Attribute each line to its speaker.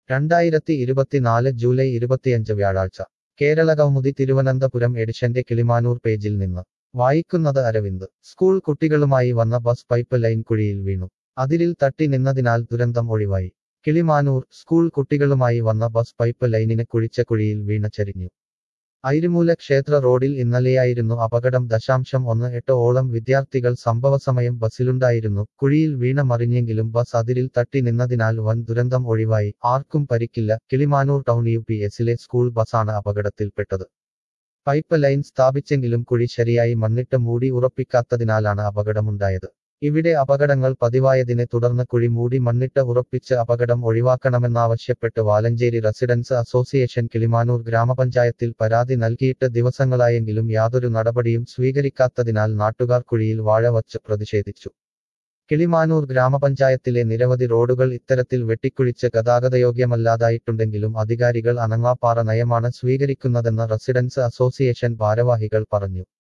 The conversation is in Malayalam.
Speaker 1: രണ്ടായിരത്തി ഇരുപത്തിനാല് ജൂലൈ ഇരുപത്തിയഞ്ച് വ്യാഴാഴ്ച കേരള കൗമുദി തിരുവനന്തപുരം എഡിഷന്റെ കിളിമാനൂർ പേജിൽ നിന്ന് വായിക്കുന്നത് അരവിന്ദ് സ്കൂൾ കുട്ടികളുമായി വന്ന ബസ് പൈപ്പ് ലൈൻ കുഴിയിൽ വീണു അതിരിൽ തട്ടി നിന്നതിനാൽ ദുരന്തം ഒഴിവായി കിളിമാനൂർ സ്കൂൾ കുട്ടികളുമായി വന്ന ബസ് പൈപ്പ് ലൈനിന് കുഴിച്ച കുഴിയിൽ വീണ ചരിഞ്ഞു ഐരുമൂല ക്ഷേത്ര റോഡിൽ ഇന്നലെയായിരുന്നു അപകടം ദശാംശം ഒന്ന് എട്ട് ഓളം വിദ്യാർത്ഥികൾ സംഭവസമയം ബസ്സിലുണ്ടായിരുന്നു കുഴിയിൽ വീണ മറിഞ്ഞെങ്കിലും ബസ് അതിരിൽ തട്ടി നിന്നതിനാൽ വൻ ദുരന്തം ഒഴിവായി ആർക്കും പരിക്കില്ല കിളിമാനൂർ ടൗൺ യു പി എസിലെ സ്കൂൾ ബസ്സാണ് അപകടത്തിൽപ്പെട്ടത് പൈപ്പ് ലൈൻ സ്ഥാപിച്ചെങ്കിലും കുഴി ശരിയായി മണ്ണിട്ട് മൂടി ഉറപ്പിക്കാത്തതിനാലാണ് അപകടമുണ്ടായത് ഇവിടെ അപകടങ്ങൾ പതിവായതിനെ തുടർന്ന് കുഴി മൂടി മണ്ണിട്ട് ഉറപ്പിച്ച് അപകടം ഒഴിവാക്കണമെന്നാവശ്യപ്പെട്ട് വാലഞ്ചേരി റെസിഡൻസ് അസോസിയേഷൻ കിളിമാനൂർ ഗ്രാമപഞ്ചായത്തിൽ പരാതി നൽകിയിട്ട് ദിവസങ്ങളായെങ്കിലും യാതൊരു നടപടിയും സ്വീകരിക്കാത്തതിനാൽ നാട്ടുകാർ കുഴിയിൽ വാഴ വച്ച് പ്രതിഷേധിച്ചു കിളിമാനൂർ ഗ്രാമപഞ്ചായത്തിലെ നിരവധി റോഡുകൾ ഇത്തരത്തിൽ വെട്ടിക്കുഴിച്ച് ഗതാഗതയോഗ്യമല്ലാതായിട്ടുണ്ടെങ്കിലും അധികാരികൾ അനങ്ങാപ്പാറ നയമാണ് സ്വീകരിക്കുന്നതെന്ന് റെസിഡൻസ് അസോസിയേഷൻ ഭാരവാഹികൾ പറഞ്ഞു